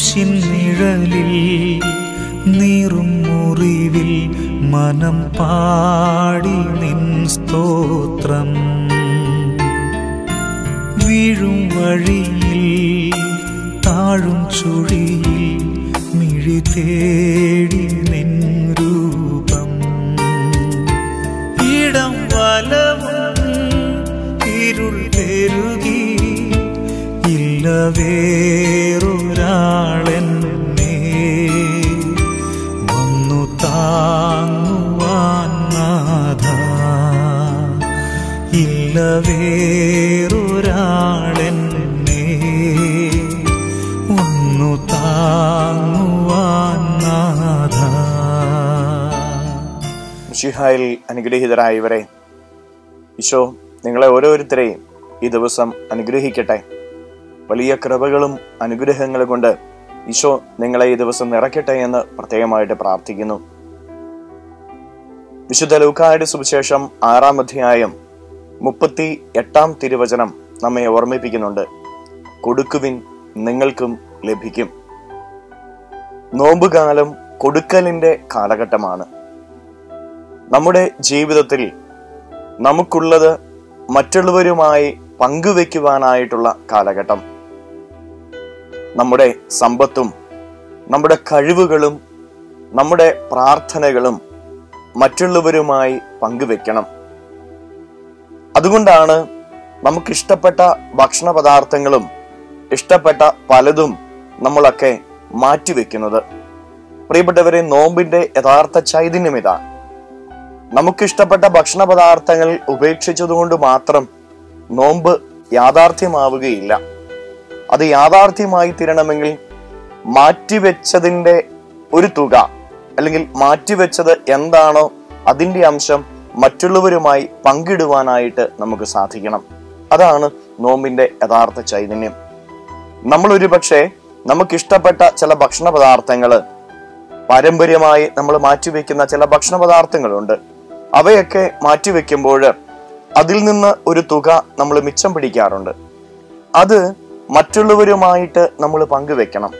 കുരിശിൻ നിഴലിൽ നീറും മുറിവിൽ മനം പാടി നിൻ സ്തോത്രം വീഴും വഴിയിൽ താഴും ചുഴിയിൽ മിഴി തേടി നിൻ രൂപം ഇടം വലവും ഇരുൾ പെരുകി ഇല്ല വേറൊരാളെന്നെ വന്നു താങ്ങുവാൻ നാഥ ഇല്ല വേറൊരാളെന്നെ വന്നു താങ്ങുവാൻ നാഥ മിഷിഹായിൽ അനുഗ്രഹീതരായ ഇവരെ ഈശോ നിങ്ങളെ ഓരോരുത്തരെയും ഈ ദിവസം അനുഗ്രഹിക്കട്ടെ വലിയ കൃപകളും അനുഗ്രഹങ്ങളും കൊണ്ട് ഈശോ നിങ്ങളെ ഈ ദിവസം നിറയ്ക്കട്ടെ എന്ന് പ്രത്യേകമായിട്ട് പ്രാർത്ഥിക്കുന്നു വിശുദ്ധ ലൂക്കായുടെ സുവിശേഷം ആറാം അധ്യായം മുപ്പത്തി എട്ടാം തിരുവചനം നമ്മെ ഓർമ്മിപ്പിക്കുന്നുണ്ട് കൊടുക്കുവിൻ നിങ്ങൾക്കും ലഭിക്കും നോമ്പുകാലം കൊടുക്കലിന്റെ കാലഘട്ടമാണ് നമ്മുടെ ജീവിതത്തിൽ നമുക്കുള്ളത് മറ്റുള്ളവരുമായി പങ്കുവെക്കുവാനായിട്ടുള്ള കാലഘട്ടം നമ്മുടെ സമ്പത്തും നമ്മുടെ കഴിവുകളും നമ്മുടെ പ്രാർത്ഥനകളും മറ്റുള്ളവരുമായി പങ്കുവെക്കണം അതുകൊണ്ടാണ് നമുക്കിഷ്ടപ്പെട്ട ഭക്ഷണ പദാർത്ഥങ്ങളും ഇഷ്ടപ്പെട്ട പലതും നമ്മളൊക്കെ മാറ്റിവെക്കുന്നത് പ്രിയപ്പെട്ടവരെ നോമ്പിന്റെ യഥാർത്ഥ ചൈതന്യം ഇതാണ് നമുക്കിഷ്ടപ്പെട്ട ഭക്ഷണ പദാർത്ഥങ്ങൾ ഉപേക്ഷിച്ചതുകൊണ്ട് മാത്രം നോമ്പ് യാഥാർത്ഥ്യമാവുകയില്ല അത് യാഥാർത്ഥ്യമായി തീരണമെങ്കിൽ മാറ്റിവെച്ചതിന്റെ ഒരു തുക അല്ലെങ്കിൽ മാറ്റിവെച്ചത് എന്താണോ അതിന്റെ അംശം മറ്റുള്ളവരുമായി പങ്കിടുവാനായിട്ട് നമുക്ക് സാധിക്കണം അതാണ് നോമ്പിന്റെ യഥാർത്ഥ ചൈതന്യം നമ്മൾ ഒരു പക്ഷേ നമുക്കിഷ്ടപ്പെട്ട ചില ഭക്ഷണ പദാർത്ഥങ്ങള് പാരമ്പര്യമായി നമ്മൾ മാറ്റിവെക്കുന്ന ചില ഭക്ഷണ പദാർത്ഥങ്ങളുണ്ട് അവയൊക്കെ മാറ്റിവെക്കുമ്പോൾ അതിൽ നിന്ന് ഒരു തുക നമ്മൾ മിച്ചം പിടിക്കാറുണ്ട് അത് മറ്റുള്ളവരുമായിട്ട് നമ്മൾ പങ്കുവെക്കണം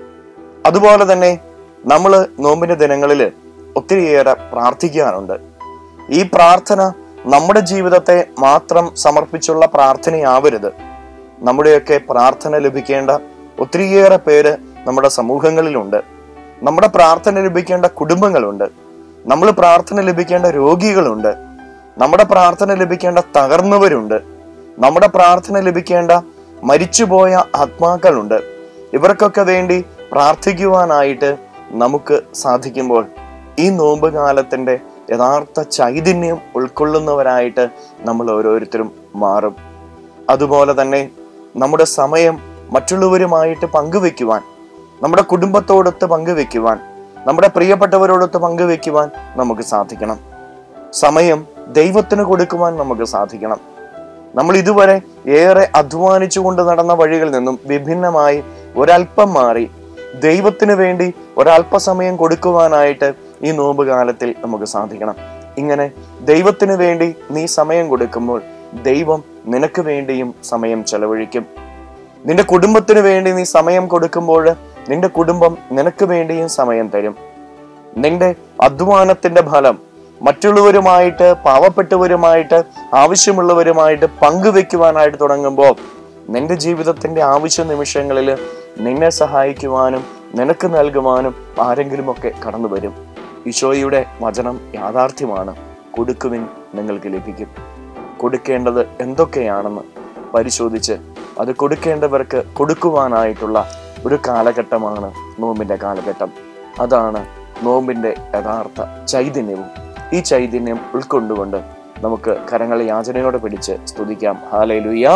അതുപോലെ തന്നെ നമ്മൾ നോമ്പിന്റെ ദിനങ്ങളിൽ ഒത്തിരിയേറെ പ്രാർത്ഥിക്കാറുണ്ട് ഈ പ്രാർത്ഥന നമ്മുടെ ജീവിതത്തെ മാത്രം സമർപ്പിച്ചുള്ള പ്രാർത്ഥനയാവരുത് നമ്മുടെയൊക്കെ പ്രാർത്ഥന ലഭിക്കേണ്ട ഒത്തിരിയേറെ പേര് നമ്മുടെ സമൂഹങ്ങളിലുണ്ട് നമ്മുടെ പ്രാർത്ഥന ലഭിക്കേണ്ട കുടുംബങ്ങളുണ്ട് നമ്മൾ പ്രാർത്ഥന ലഭിക്കേണ്ട രോഗികളുണ്ട് നമ്മുടെ പ്രാർത്ഥന ലഭിക്കേണ്ട തകർന്നവരുണ്ട് നമ്മുടെ പ്രാർത്ഥന ലഭിക്കേണ്ട മരിച്ചുപോയ ആത്മാക്കളുണ്ട് ഇവർക്കൊക്കെ വേണ്ടി പ്രാർത്ഥിക്കുവാനായിട്ട് നമുക്ക് സാധിക്കുമ്പോൾ ഈ നോമ്പ് കാലത്തിന്റെ യഥാർത്ഥ ചൈതന്യം ഉൾക്കൊള്ളുന്നവരായിട്ട് നമ്മൾ ഓരോരുത്തരും മാറും അതുപോലെ തന്നെ നമ്മുടെ സമയം മറ്റുള്ളവരുമായിട്ട് പങ്കുവെക്കുവാൻ നമ്മുടെ കുടുംബത്തോടൊത്ത് പങ്കുവെക്കുവാൻ നമ്മുടെ പ്രിയപ്പെട്ടവരോടൊത്ത് പങ്കുവെക്കുവാൻ നമുക്ക് സാധിക്കണം സമയം ദൈവത്തിന് കൊടുക്കുവാൻ നമുക്ക് സാധിക്കണം നമ്മൾ ഇതുവരെ ഏറെ അധ്വാനിച്ചുകൊണ്ട് നടന്ന വഴികളിൽ നിന്നും വിഭിന്നമായി ഒരല്പം മാറി ദൈവത്തിന് വേണ്ടി ഒരല്പസമയം കൊടുക്കുവാനായിട്ട് ഈ നോമ്പ് കാലത്തിൽ നമുക്ക് സാധിക്കണം ഇങ്ങനെ ദൈവത്തിന് വേണ്ടി നീ സമയം കൊടുക്കുമ്പോൾ ദൈവം നിനക്ക് വേണ്ടിയും സമയം ചെലവഴിക്കും നിന്റെ കുടുംബത്തിന് വേണ്ടി നീ സമയം കൊടുക്കുമ്പോൾ നിന്റെ കുടുംബം നിനക്ക് വേണ്ടിയും സമയം തരും നിന്റെ അധ്വാനത്തിന്റെ ഫലം മറ്റുള്ളവരുമായിട്ട് പാവപ്പെട്ടവരുമായിട്ട് ആവശ്യമുള്ളവരുമായിട്ട് പങ്കുവെക്കുവാനായിട്ട് തുടങ്ങുമ്പോൾ നിന്റെ ജീവിതത്തിന്റെ ആവശ്യ നിമിഷങ്ങളിൽ നിന്നെ സഹായിക്കുവാനും നിനക്ക് നൽകുവാനും ആരെങ്കിലുമൊക്കെ കടന്നു വരും ഈശോയുടെ വചനം യാഥാർത്ഥ്യമാണ് കൊടുക്കുവിൻ നിങ്ങൾക്ക് ലഭിക്കും കൊടുക്കേണ്ടത് എന്തൊക്കെയാണെന്ന് പരിശോധിച്ച് അത് കൊടുക്കേണ്ടവർക്ക് കൊടുക്കുവാനായിട്ടുള്ള ഒരു കാലഘട്ടമാണ് നോമ്പിന്റെ കാലഘട്ടം അതാണ് നോമ്പിന്റെ യഥാർത്ഥ ചൈതന്യവും ഈ ചൈതന്യം ഉൾക്കൊണ്ടുകൊണ്ട് നമുക്ക് കരങ്ങളെ യാചനയോടെ പിടിച്ച് സ്തുതിക്കാം ഹാലലുയ്യ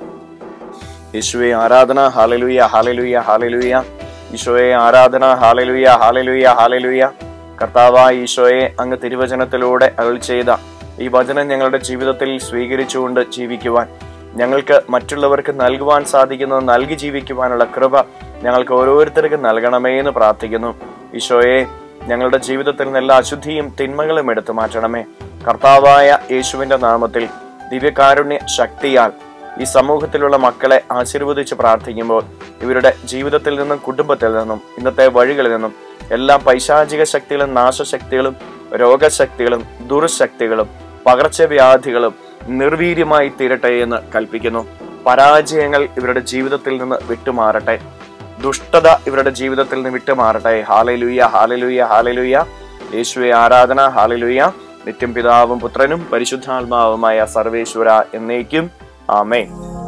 യേശുവെ ആരാധന ഹാലലുയ്യ ഹാലലുയ്യ ഹാലലുയ്യ ഈശോയെ ആരാധന ഹാലലുയ്യ ഹാലലുയ്യ ഹാലലുയ്യ കർത്താവായ ഈശോയെ അങ്ങ് തിരുവചനത്തിലൂടെ അരുൾ ചെയ്ത ഈ വചനം ഞങ്ങളുടെ ജീവിതത്തിൽ സ്വീകരിച്ചുകൊണ്ട് ജീവിക്കുവാൻ ഞങ്ങൾക്ക് മറ്റുള്ളവർക്ക് നൽകുവാൻ സാധിക്കുന്നത് നൽകി ജീവിക്കുവാനുള്ള കൃപ ഞങ്ങൾക്ക് ഓരോരുത്തർക്കും നൽകണമേ എന്ന് പ്രാർത്ഥിക്കുന്നു ഈശോയെ ഞങ്ങളുടെ ജീവിതത്തിൽ നിന്ന് എല്ലാ അശുദ്ധിയും തിന്മകളും എടുത്തു മാറ്റണമേ കർത്താവായ യേശുവിന്റെ നാമത്തിൽ ദിവ്യകാരുണ്യ ശക്തിയാൽ ഈ സമൂഹത്തിലുള്ള മക്കളെ ആശീർവദിച്ച് പ്രാർത്ഥിക്കുമ്പോൾ ഇവരുടെ ജീവിതത്തിൽ നിന്നും കുടുംബത്തിൽ നിന്നും ഇന്നത്തെ വഴികളിൽ നിന്നും എല്ലാ പൈശാചിക ശക്തികളും നാശശക്തികളും രോഗശക്തികളും ദുർശക്തികളും പകർച്ചവ്യാധികളും നിർവീര്യമായി തീരട്ടെ എന്ന് കൽപ്പിക്കുന്നു പരാജയങ്ങൾ ഇവരുടെ ജീവിതത്തിൽ നിന്ന് വിട്ടുമാറട്ടെ ദുഷ്ടത ഇവരുടെ ജീവിതത്തിൽ നിന്ന് വിട്ടുമാറട്ടെ ഹാലലുയ്യ ഹാലലുയ്യ ഹാലലുയ്യ യേശുവെ ആരാധന ഹാലലുയ്യ നിത്യം പിതാവും പുത്രനും പരിശുദ്ധാത്മാവുമായ സർവേശ്വര എന്നേക്കും ആമേ